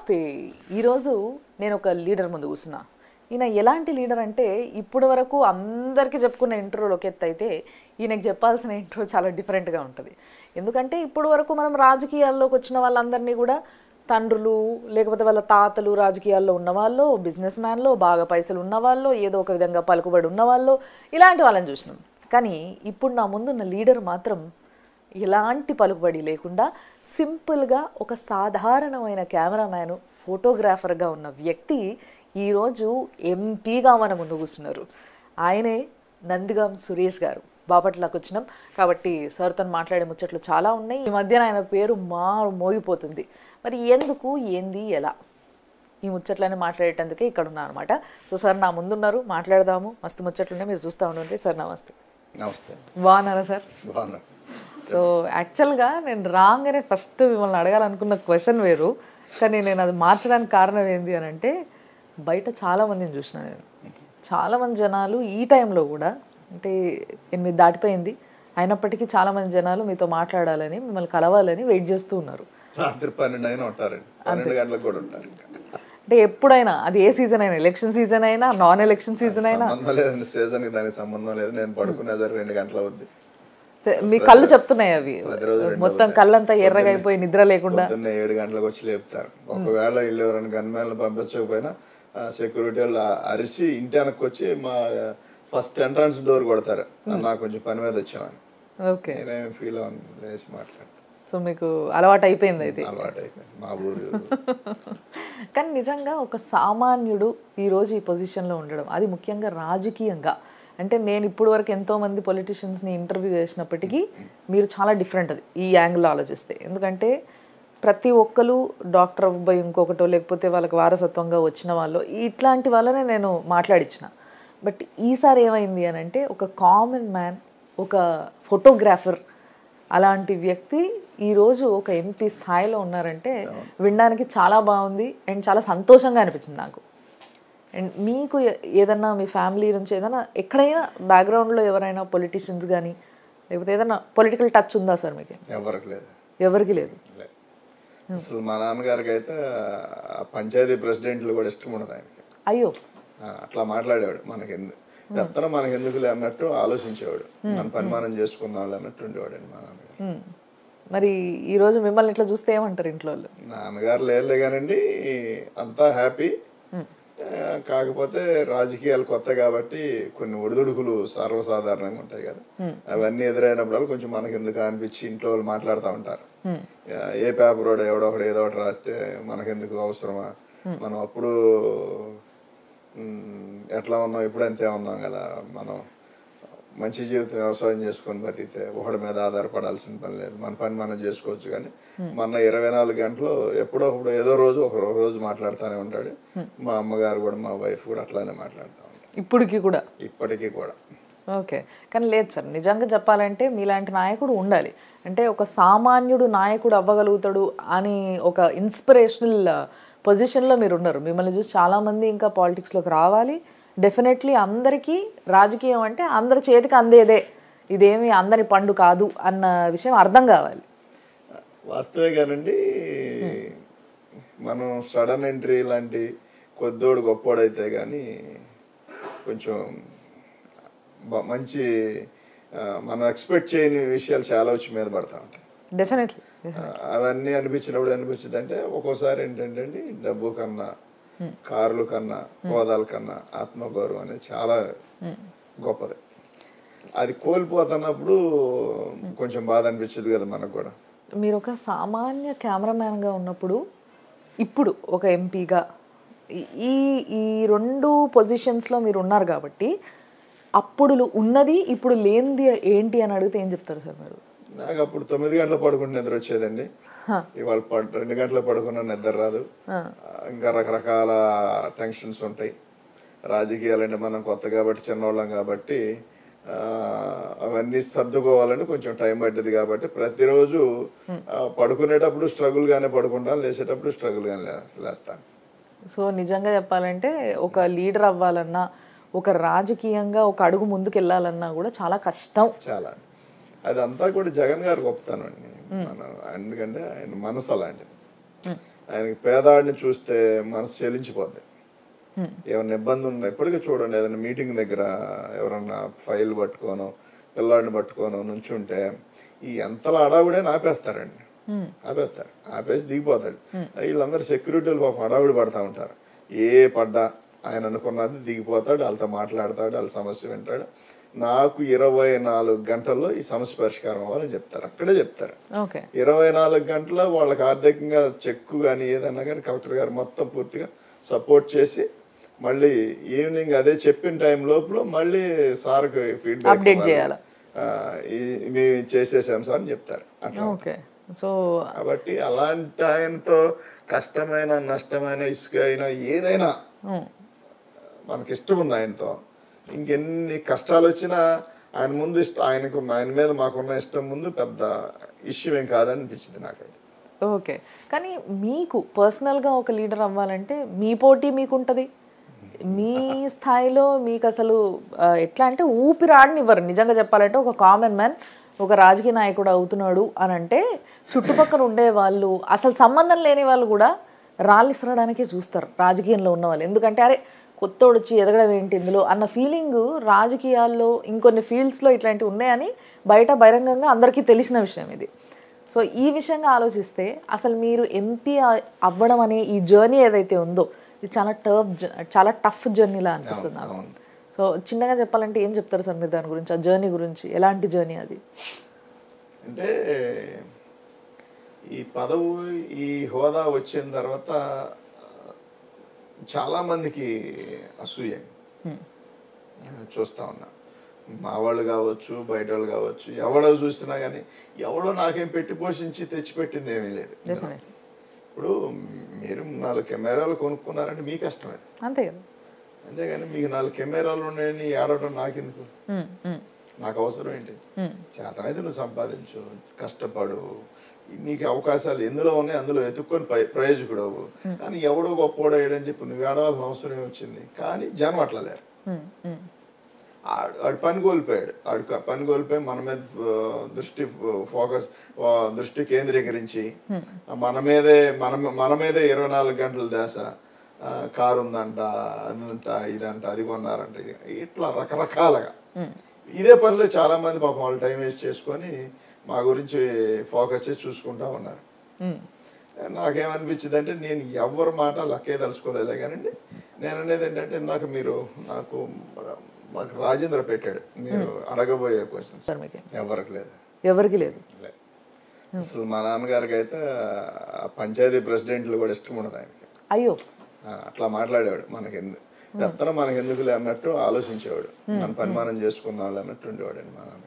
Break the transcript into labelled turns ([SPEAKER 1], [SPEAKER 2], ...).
[SPEAKER 1] నమస్తే ఈరోజు నేను ఒక లీడర్ ముందు కూర్చున్నా ఈయన ఎలాంటి లీడర్ అంటే ఇప్పటి వరకు అందరికీ చెప్పుకున్న ఇంట్రోలు ఒక ఎత్తు అయితే ఈయనకి చెప్పాల్సిన ఇంట్రో చాలా డిఫరెంట్గా ఉంటుంది ఎందుకంటే ఇప్పటి వరకు మనం రాజకీయాల్లోకి వచ్చిన వాళ్ళందరినీ కూడా తండ్రులు లేకపోతే వాళ్ళ తాతలు రాజకీయాల్లో ఉన్నవాళ్ళు బిజినెస్ మ్యాన్లో బాగా పైసలు ఉన్నవాళ్ళు ఏదో ఒక విధంగా పలుకుబడి ఉన్నవాళ్ళు ఇలాంటి వాళ్ళని చూసినాం కానీ ఇప్పుడు నా ముందున్న లీడర్ మాత్రం ఎలాంటి పలుకుబడి లేకుండా సింపుల్గా ఒక సాధారణమైన కెమెరామ్యాను ఫోటోగ్రాఫర్గా ఉన్న వ్యక్తి ఈరోజు ఎంపీగా మన ముందు కూర్చున్నారు ఆయనే నందిగాం సురేష్ గారు బాపట్లకు వచ్చినాం కాబట్టి సార్తో మాట్లాడే ముచ్చట్లు చాలా ఉన్నాయి ఈ మధ్యన ఆయన పేరు మా మోగిపోతుంది మరి ఎందుకు ఏంది ఎలా ఈ ముచ్చట్లన్నీ మాట్లాడేటందుకే ఇక్కడ ఉన్నాను అనమాట సో సార్ నా ముందున్నారు మాట్లాడదాము మస్తు ముచ్చట్లున్నాయి మీరు చూస్తూ ఉండండి సార్ నమస్తే
[SPEAKER 2] నమస్తే
[SPEAKER 1] బాగున్నారా సార్
[SPEAKER 2] బాగున్నా
[SPEAKER 1] సో యాక్చువల్గా నేను రాగానే ఫస్ట్ మిమ్మల్ని అడగాలనుకున్న క్వశ్చన్ వేరు కానీ నేను అది మార్చడానికి కారణం ఏంది అని అంటే బయట చాలా మందిని చూసిన నేను చాలా మంది జనాలు ఈ టైంలో కూడా అంటే ఎనిమిది దాటిపోయింది అయినప్పటికీ చాలా మంది జనాలు మీతో మాట్లాడాలని మిమ్మల్ని కలవాలని వెయిట్ చేస్తూ ఉన్నారు
[SPEAKER 2] రాత్రి పన్నెండు అయినా ఉంటారండి పన్నెండు గంటలకు కూడా ఉంటారు ఇంకా
[SPEAKER 1] అంటే ఎప్పుడైనా అది ఏ సీజన్ అయినా ఎలక్షన్ సీజన్ అయినా నాన్ ఎలక్షన్ సీజన్ అయినా
[SPEAKER 2] సంబంధం లేదండి సీజన్కి దానికి సంబంధం లేదు నేను పడుకునేది రెండు గంటలు అవుద్ది
[SPEAKER 1] తె- మీ కళ్ళు చెప్తున్నాయి అవి
[SPEAKER 2] ప్రతిరోజు రెండు
[SPEAKER 1] మొత్తం కళ్ళంతా ఎర్రగా అయిపోయి నిద్ర లేకుండా
[SPEAKER 2] పొద్దున్నే ఏడు గంటలకు వచ్చి లేపుతారు ఒకవేళ వీళ్ళు ఎవరైనా గన్మ్యాన్లు పంపించకపోయినా సెక్యూరిటీ వాళ్ళు అరిసి ఇంటి వెనక్కి వచ్చి మా ఫస్ట్ ఎంట్రన్స్ డోర్ కొడతారు నాకు కొంచెం పని మీద వచ్చామని
[SPEAKER 1] ఓకే
[SPEAKER 2] నేనేమి ఫీల్ అవ్వను లేచి మాట్లాడతాను
[SPEAKER 1] సో మీకు అలవాటు అయిపోయింది అయితే
[SPEAKER 2] అలవాటు అయిపోయింది మా ఊరు
[SPEAKER 1] కానీ నిజంగా ఒక సామాన్యుడు ఈరోజు ఈ పొజిషన్లో ఉండడం అది ముఖ్యంగా రాజకీయంగా అంటే నేను ఇప్పుడు వరకు ఎంతో మంది పొలిటీషియన్స్ని ఇంటర్వ్యూ చేసినప్పటికీ మీరు చాలా డిఫరెంట్ అది ఈ యాంగిల్లో ఆలోచిస్తే ఎందుకంటే ప్రతి ఒక్కరు డాక్టర్ అబ్బాయి ఇంకొకటో లేకపోతే వాళ్ళకి వారసత్వంగా వచ్చిన వాళ్ళు ఇట్లాంటి వాళ్ళనే నేను మాట్లాడించిన బట్ ఈసారి ఏమైంది అని అంటే ఒక కామన్ మ్యాన్ ఒక ఫోటోగ్రాఫర్ అలాంటి వ్యక్తి ఈరోజు ఒక ఎంపీ స్థాయిలో ఉన్నారంటే వినడానికి చాలా బాగుంది అండ్ చాలా సంతోషంగా అనిపించింది నాకు అండ్ మీకు ఏ- ఏదన్నా మీ ఫ్యామిలీ నుంచి ఏదైనా ఎక్కడైనా బ్యాక్గ్రౌండ్లో ఎవరైనా పొలిటీషియన్స్ కానీ లేకపోతే ఏదైనా పొలిటికల్ టచ్ ఉందా సార్ మీకు
[SPEAKER 2] ఎవరికి లేదు
[SPEAKER 1] ఎవరికి లేదు
[SPEAKER 2] లే. అసలు మా నాన్నగారికి అయితే ఆ పంచాయతీ ప్రెసిడెంట్లు కూడా ఇష్టం ఉండదు ఆయనకి
[SPEAKER 1] అయ్యో
[SPEAKER 2] ఆ, అట్లా మాట్లాడేవాడు మనకి ఎందుకు ఎత్తన మనకి ఎందుకులే అన్నట్టు ఆలోచించేవాడు మన పని మనం చేసుకుందాం అన్నట్టు ఉండేవాడు మా నాన్నగారు
[SPEAKER 1] హ్మ్. మరి ఈరోజు మిమ్మల్ని ఇట్లా చూస్తే ఏమంటారు ఇంట్లో వాళ్ళు
[SPEAKER 2] నాన్నగారు లేరులే కానండి అంతా హ్యాపీ కాకపోతే రాజకీయాలు కొత్త కాబట్టి కొన్ని ఒడిదుడుకులు సర్వసాధారణంగా ఉంటాయి కదా అవన్నీ ఎదురైనప్పుడు కొంచెం మనకి ఎందుకు అనిపించి ఇంట్లో వాళ్ళు మాట్లాడుతూ ఉంటారు ఆ, ఏ పేపర్ వాడు ఎవడో ఒకడు ఏదో ఒకటి రాస్తే మనకెందుకు అవసరమా మనం అప్పుడు మ్, ఎట్లా ఉన్నాం ఇప్పుడు అంతే ఉన్నాం కదా మనం మంచి జీవితం వ్యవసాయం చేసుకొని బతికితే ఒకటి మీద ఆధారపడాల్సిన పని లేదు మన పని మనం చేసుకోవచ్చు కానీ మన ఇరవై నాలుగు గంటలు ఎప్పుడో ఒకప్పుడు ఏదో రోజు ఒక రోజు మాట్లాడుతూనే ఉంటాడు మా అమ్మగారు కూడా మా వైఫ్ కూడా అట్లానే మాట్లాడుతూ ఉంటారు
[SPEAKER 1] ఇప్పటికి కూడా
[SPEAKER 2] ఇప్పటికీ కూడా
[SPEAKER 1] ఓకే కానీ లేదు సార్ నిజంగా చెప్పాలంటే మీలాంటి నాయకుడు ఉండాలి అంటే ఒక సామాన్యుడు నాయకుడు అవ్వగలుగుతాడు అని ఒక ఇన్స్పిరేషనల్ పొజిషన్లో మీరు ఉన్నారు మిమ్మల్ని చూసి చాలామంది ఇంకా పాలిటిక్స్లోకి రావాలి డెఫినెట్లీ అందరికీ రాజకీయం అంటే అందరి చేతికి అందేదే ఇదేమి అందని పండు కాదు అన్న విషయం అర్థం కావాలి
[SPEAKER 2] వాస్తవే కానండి మనం సడన్ ఎంట్రీ లాంటి కొద్దోడు గొప్పోడైతే కానీ కొంచెం బ- మంచి ఆ, మనం ఎక్స్పెక్ట్ చేయని విషయాలు చాలా వచ్చి మీద పడతా ఉంటాయి
[SPEAKER 1] డెఫినెట్లీ
[SPEAKER 2] ఆ, అవన్నీ అనిపించినప్పుడు అనిపించింది అంటే ఒక్కోసారి ఏంటంటే అండి డబ్బు కన్నా కార్లు కన్నా హోదాల కన్నా ఆత్మగౌరవం అనేది చాలా గొప్పది అది కోల్పోతున్నప్పుడు కొంచెం బాధ అనిపించదు కదా మనకు కూడా
[SPEAKER 1] మీరు ఒక సామాన్య కెమెరామ్యాన్గా ఉన్నప్పుడు ఇప్పుడు ఒక ఎంపీగా ఈ ఈ రెండు పొజిషన్స్లో మీరు ఉన్నారు కాబట్టి అప్పుడు ఉన్నది ఇప్పుడు లేనిది ఏంటి అని అడిగితే ఏం చెప్తారు సార్ మీరు
[SPEAKER 2] నాకు అప్పుడు తొమ్మిది గంటలు పడుకుంటే నిద్ర వచ్చేదండి ఇవాళ పడు రెండు గంటలు పడుకున్న నిద్ర రాదు ఆ, ఇంకా రకరకాల టెన్షన్స్ ఉంటాయి రాజకీయాలంటే మనం కొత్త కాబట్టి చిన్నవాళ్ళం కాబట్టి ఆ, అవన్నీ సర్దుకోవాలని కొంచెం టైం పట్టింది కాబట్టి ప్రతిరోజు ఆ, పడుకునేటప్పుడు స్ట్రగుల్ గానే పడుకుంటాను లేచేటప్పుడు స్ట్రగుల్ గానే లే- లేస్తాను
[SPEAKER 1] సో నిజంగా చెప్పాలంటే ఒక లీడర్ అవ్వాలన్నా ఒక రాజకీయంగా ఒక అడుగు ముందుకు వెళ్ళాలన్నా కూడా చాలా కష్టం
[SPEAKER 2] చాలా అదంతా కూడా జగన్ గారు గొప్పతనం అండి మన ఎందుకంటే ఆయన మనసు అలాంటిది ఆయనకి పేదాడిని చూస్తే మనసు చెలించిపోద్ది ఏమైనా ఇబ్బంది ఉన్నా ఇప్పటికీ చూడండి ఏదైనా మీటింగ్ దగ్గర ఎవరన్నా ఫైల్ పట్టుకోనో పిల్లాడిని పట్టుకోనో నుంచుంటే ఈ ఎంతలా అడావుడే ఆపేస్తారండి ఆపేస్తారు ఆపేసి దిగిపోతాడు వీళ్ళందరూ సెక్యూరిటీలు పాపం అడావుడి పడతా ఉంటారు ఏ పడ్డా ఆయన అనుకున్నది దిగిపోతాడు వాళ్ళతో మాట్లాడతాడు వాళ్ళ సమస్య వింటాడు నాకు ఇరవై నాలుగు గంటల్లో ఈ సమస్య పరిష్కారం అవ్వాలని చెప్తారు అక్కడే చెప్తారు
[SPEAKER 1] ఓకే
[SPEAKER 2] ఇరవై నాలుగు గంటల వాళ్ళకి ఆర్థికంగా చెక్కు కానీ ఏదన్నా కానీ కలెక్టర్ గారు మొత్తం పూర్తిగా సపోర్ట్ చేసి మళ్ళీ ఈవినింగ్ అదే చెప్పిన టైం లోపల మళ్ళీ సార్కి ఫీడ్బ్యాక్
[SPEAKER 1] Update చేయాలా?
[SPEAKER 2] మేము చేసేసాం సార్ అని చెప్తారు అట్లా
[SPEAKER 1] ఓకే సో
[SPEAKER 2] కాబట్టి అలాంటి ఆయనతో కష్టమైన నష్టమైన ఇసుక అయినా ఏదైనా మనకి ఇష్టం ఉంది ఆయనతో ఇంకెన్ని కష్టాలు వచ్చినా ఆయన ముందు ఇష్టం ఆయనకు ఆయన మీద మాకున్న ఇష్టం ముందు పెద్ద ఇష్యూ ఏం కాదనిపించింది నాకైతే
[SPEAKER 1] ఓకే కానీ మీకు పర్సనల్గా ఒక లీడర్ అవ్వాలంటే మీ పోటీ మీకు ఉంటుంది మీ స్థాయిలో మీకు అసలు ఆ, ఎట్లా అంటే ఊపిరాడనివ్వరు నిజంగా చెప్పాలంటే ఒక కామన్ మ్యాన్ ఒక రాజకీయ నాయకుడు అవుతున్నాడు అని అంటే చుట్టుపక్కల ఉండే వాళ్ళు అసలు సంబంధం లేని వాళ్ళు కూడా రాళ్ళు ఇసరడానికే చూస్తారు రాజకీయంలో ఉన్న వాళ్ళు ఎందుకంటే అరే కొత్తోడు వచ్చి ఎదగడం ఏంటి ఇందులో అన్న ఫీలింగ్ రాజకీయాల్లో ఇంకొన్ని ఫీల్డ్స్లో ఇట్లాంటివి ఉన్నాయని బయట బహిరంగంగా అందరికీ తెలిసిన విషయం ఇది సో ఈ విషయంగా ఆలోచిస్తే అసలు మీరు ఎంపీ అవ్వడం అనే ఈ జర్నీ ఏదైతే ఉందో ఇది చాలా టఫ్ చాలా టఫ్ జర్నీలా అనిపిస్తుంది నాకు
[SPEAKER 2] అవును.
[SPEAKER 1] సో చిన్నగా చెప్పాలంటే ఏం చెప్తారు సార్ మీరు దాని గురించి ఆ జర్నీ గురించి ఎలాంటి జర్నీ అది
[SPEAKER 2] అంటే ఈ పదవి ఈ హోదా వచ్చిన తర్వాత చాలా మందికి అసూయ నేను చూస్తా ఉన్నా మా వాళ్ళు కావచ్చు బయట వాళ్ళు కావచ్చు ఎవడో చూసినా కానీ ఎవడో నాకేం పెట్టి పోషించి తెచ్చిపెట్టింది ఏమీ లేదు
[SPEAKER 1] డెఫినెట్
[SPEAKER 2] ఇప్పుడు మీరు నాలుగు కెమెరాలు కొనుక్కున్నారంటే మీ కష్టం అది
[SPEAKER 1] అంతే కదా
[SPEAKER 2] అంతేగాని మీకు నాలుగు కెమెరాలు ఉన్నాయని ఏడవటం నాకెందుకు
[SPEAKER 1] ఉమ్, ఉమ్,
[SPEAKER 2] నాకు అవసరం ఏంటి
[SPEAKER 1] ఉమ్.
[SPEAKER 2] చేతనైతే నువ్వు సంపాదించు కష్టపడు నీకు అవకాశాలు ఎందులో ఉన్నాయి అందులో ఎత్తుక్కొని ప్రయ- ప్రయోజకుడు అవ్వు కానీ ఎవడో గొప్పోడో ఏడని చెప్పి నువ్వు ఏడవాల్సిన అవసరం వచ్చింది కానీ జనం అట్లా లేరు
[SPEAKER 1] ఉమ్, ఉమ్.
[SPEAKER 2] ఆడు ఆడు పని కోల్పోయాడు ఆడు క- పని కోల్పోయి మన మీద ఆ, దృష్టి ఫోకస్ ఆ, దృష్టి కేంద్రీకరించి మన మీదే మన మన మీదే ఇరవై నాలుగు గంటల దేశ ఆ, కారు ఉందంట అదంట ఇదంట అది కొన్నారంట ఇది ఇట్లా రకరకాలుగా ఇదే పనిలో చాలా మంది పాపం వాళ్ళు టైం వేస్ట్ చేసుకొని మా గురించి ఫోకస్ చేసి చూసుకుంటా ఉన్నారు
[SPEAKER 1] ఉమ్.
[SPEAKER 2] నాకేమనిపించింది అంటే నేను ఎవరి మాట లక్కే తలుసుకోలేదే కానండి నేను అనేది ఏంటంటే ఇందాక మీరు నాకు మాకు రాజేంద్ర పెట్టాడు మీరు అడగబోయే క్వశ్చన్స్
[SPEAKER 1] సార్ మీకు
[SPEAKER 2] ఎవరికి లేదు
[SPEAKER 1] ఎవరికి లేదు
[SPEAKER 2] లే. అసలు మా నాన్నగారికి అయితే ఆ పంచాయతీ ప్రెసిడెంట్లు కూడా ఇష్టం ఉండదు ఆయనకి
[SPEAKER 1] అయ్యో
[SPEAKER 2] ఆ, అట్లా మాట్లాడేవాడు మనకెందుకు పెత్తనం మనకెందుకులే అన్నట్టు ఆలోచించేవాడు మన పని మనం చేసుకుందాం అన్నట్టు ఉండేవాడు మా నాన్న